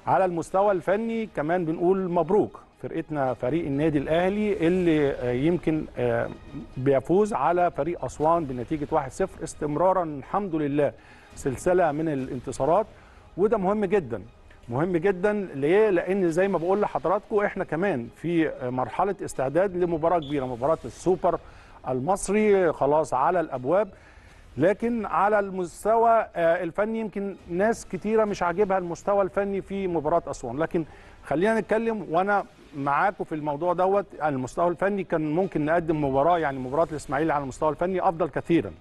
على المستوى الفني كمان بنقول مبروك فرقتنا فريق النادي الاهلي اللي آه، يمكن آه، بيفوز على فريق اسوان بنتيجه 1-0 استمرارا الحمد لله سلسله من الانتصارات وده مهم جدا مهم جدا ليه؟ لان زي ما بقول لحضراتكم احنا كمان في مرحله استعداد لمباراه كبيره مباراه السوبر المصري خلاص على الابواب لكن على المستوى آه، الفني يمكن ناس كتيره مش عاجبها المستوى الفني في مباراه اسوان لكن خلينا نتكلم وانا معاكم في الموضوع دوت على المستوى الفني كان ممكن نقدم مباراه يعني مباراه الاسماعيلي على المستوى الفني افضل كثيرا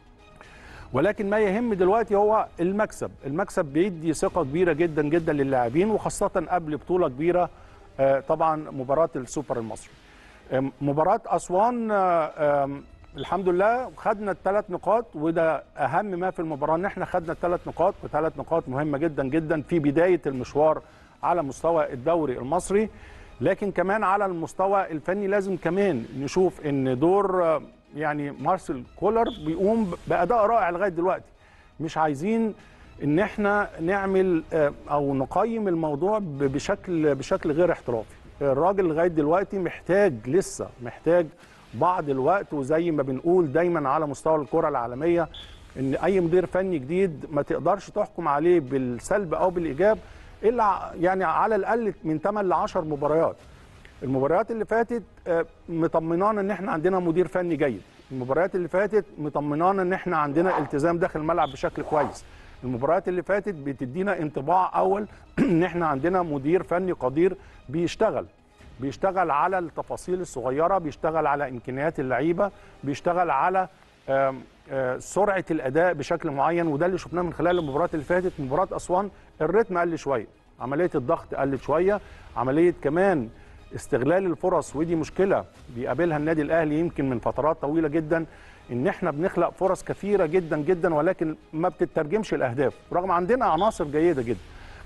ولكن ما يهم دلوقتي هو المكسب المكسب بيدي ثقه كبيره جدا جدا للاعبين وخاصه قبل بطوله كبيره آه، طبعا مباراه السوبر المصري آم، مباراه اسوان آه، آم، الحمد لله خدنا الثلاث نقاط وده اهم ما في المباراه ان احنا خدنا الثلاث نقاط وثلاث نقاط مهمه جدا جدا في بدايه المشوار على مستوى الدوري المصري لكن كمان على المستوى الفني لازم كمان نشوف ان دور آه، يعني مارسيل كولر بيقوم باداء رائع لغايه دلوقتي مش عايزين ان احنا نعمل آه، او نقيم الموضوع ب- بشكل بشكل غير احترافي الراجل لغايه دلوقتي محتاج لسه محتاج بعض الوقت وزي ما بنقول دايما على مستوى الكره العالميه ان اي مدير فني جديد ما تقدرش تحكم عليه بالسلب او بالايجاب الا ع- يعني على الاقل من 8 ل 10 مباريات المباريات اللي فاتت آه، مطمنانا ان احنا عندنا مدير فني جيد المباريات اللي فاتت مطمنانا ان احنا عندنا التزام داخل الملعب بشكل كويس المباريات اللي فاتت بتدينا انطباع اول ان احنا عندنا مدير فني قدير بيشتغل بيشتغل على التفاصيل الصغيره بيشتغل على امكانيات اللعيبه بيشتغل على آم، آه، سرعه الاداء بشكل معين وده اللي شفناه من خلال المباريات اللي فاتت مباراه اسوان الريتم قل شويه عمليه الضغط قلت شويه عمليه كمان استغلال الفرص ودي مشكله بيقابلها النادي الاهلي يمكن من فترات طويله جدا ان احنا بنخلق فرص كثيره جدا جدا ولكن ما بتترجمش الاهداف رغم عندنا عناصر جيده جدا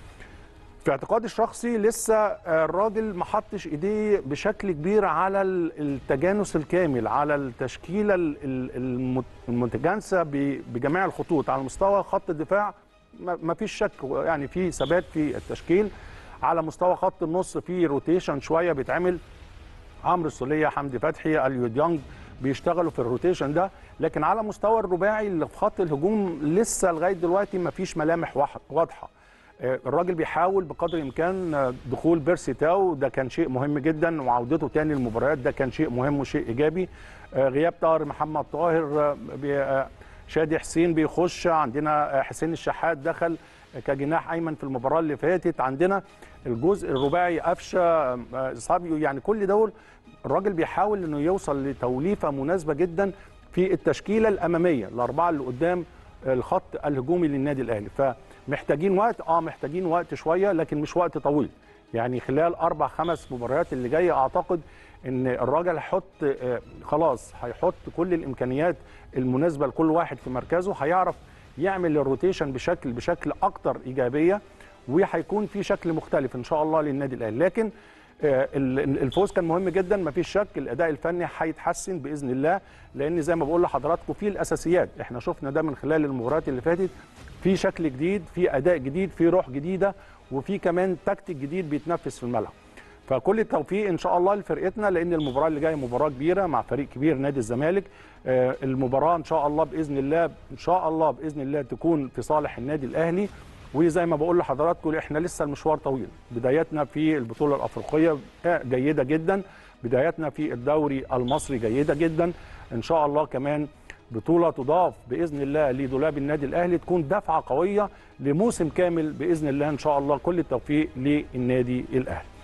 في اعتقادي الشخصي لسه آه، الراجل ما حطش ايديه بشكل كبير على ال- التجانس الكامل على التشكيله ال- ال- المت- المتجانسه ب- بجميع الخطوط على مستوى خط الدفاع ما ما فيش شك يعني في ثبات في التشكيل على مستوى خط النص في روتيشن شويه بيتعمل عمرو السوليه حمدي فتحي اليو ديانج بيشتغلوا في الروتيشن ده لكن على مستوى الرباعي اللي في خط الهجوم لسه لغايه دلوقتي ما فيش ملامح واح- واضحه آه، الراجل بيحاول بقدر الامكان آه، دخول بيرسي تاو ده كان شيء مهم جدا وعودته تاني للمباريات ده كان شيء مهم وشيء ايجابي آه، غياب طاهر محمد طاهر آه، بي- آه، شادي حسين بيخش عندنا آه، حسين الشحات دخل كجناح ايمن في المباراه اللي فاتت عندنا الجزء الرباعي قفشه آه، صابيو يعني كل دول الراجل بيحاول انه يوصل لتوليفه مناسبه جدا في التشكيله الاماميه الاربعه اللي قدام الخط الهجومي للنادي الاهلي فمحتاجين وقت اه محتاجين وقت شويه لكن مش وقت طويل يعني خلال اربع خمس مباريات اللي جايه اعتقد ان الراجل هيحط آه، خلاص هيحط كل الامكانيات المناسبه لكل واحد في مركزه هيعرف يعمل الروتيشن بشكل بشكل اكتر ايجابيه وهيكون في شكل مختلف ان شاء الله للنادي الاهلي لكن آه، ال- الفوز كان مهم جدا مفيش شك الاداء الفني هيتحسن باذن الله لان زي ما بقول لحضراتكم في الاساسيات احنا شفنا ده من خلال المباريات اللي فاتت في شكل جديد في اداء جديد في روح جديده وفي كمان تكتيك جديد بيتنفذ في الملعب فكل التوفيق ان شاء الله لفرقتنا لان المباراه اللي جايه مباراه كبيره مع فريق كبير نادي الزمالك آه، المباراه ان شاء الله باذن الله ان شاء الله باذن الله تكون في صالح النادي الاهلي وزي ما بقول لحضراتكم احنا لسه المشوار طويل بدايتنا في البطوله الافريقيه جيده جدا بدايتنا في الدوري المصري جيده جدا ان شاء الله كمان بطوله تضاف باذن الله لدولاب النادي الاهلي تكون دفعه قويه لموسم كامل باذن الله ان شاء الله كل التوفيق للنادي الاهلي